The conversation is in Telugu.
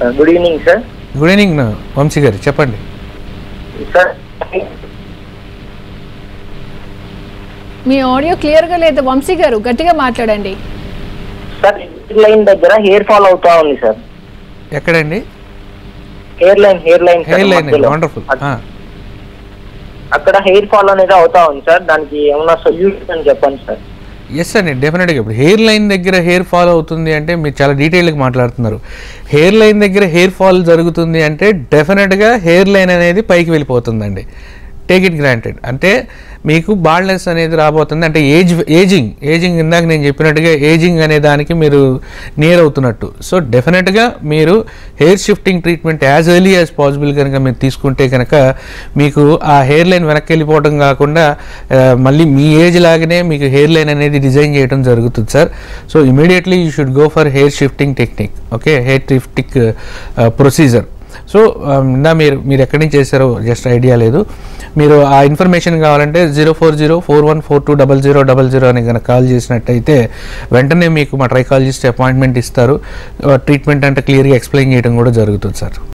good evening sir good evening Vamshi garu చెప్పండి సార్ మీ ఆడియో క్లియర్గా లేదు వంశీ గారు గట్టిగా మాట్లాడండి సార్ హెయిర్ లైన్ దగ్గర హెయిర్ ఫాల్ అవుతా ఉంది సార్ ఎక్కడండి hair line hair line hair line wonderful అక్కడ హెయిర్ ఫాల్ అనేది అవుతా ఉంది సార్ దానికి ఏమన్నా సొల్యూషన్ చెప్పండి సార్ ఎస్ అండి డెఫినెట్గా ఇప్పుడు హెయిర్ లైన్ దగ్గర హెయిర్ ఫాల్ అవుతుంది అంటే మీరు చాలా డీటెయిల్గా మాట్లాడుతున్నారు హెయిర్ లైన్ దగ్గర హెయిర్ ఫాల్ జరుగుతుంది అంటే డెఫినెట్గా హెయిర్ లైన్ అనేది పైకి వెళ్ళిపోతుందండి టేక్ ఇట్ గ్రాంటెడ్ అంటే మీకు బాల్నెస్ అనేది రాబోతుంది అంటే ఏజ్ ఏజింగ్ ఏజింగ్ ఇందాక నేను చెప్పినట్టుగా ఏజింగ్ అనే దానికి మీరు నియర్ అవుతున్నట్టు సో డెఫినెట్గా మీరు hair shifting treatment as early as possible కనుక మీరు తీసుకుంటే కనుక మీకు ఆ హెయిర్ లైన్ వెనక్కి వెళ్ళిపోవడం కాకుండా ఆ, మళ్ళీ మీ ఏజ్ లాగానే మీకు హెయిర్ లైన్ అనేది డిజైన్ చేయడం జరుగుతుంది sir so immediately you should go for hair shifting technique okay hair shifting procedure so ఇందా మీరు మీరు ఎక్కడి నుంచి చేశారో జస్ట్ ఐడియా లేదు మీరు ఆ ఇన్ఫర్మేషన్ కావాలంటే zero four zero four one four two double zero double zero అని కనుక కాల్ చేసినట్టయితే వెంటనే మీకు మా ట్రైకాలజిస్ట్ అపాయింట్మెంట్ ఇస్తారు ట్రీట్మెంట్ అంటే క్లియర్గా ఎక్స్ప్లెయిన్ చేయడం కూడా జరుగుతుంది సార్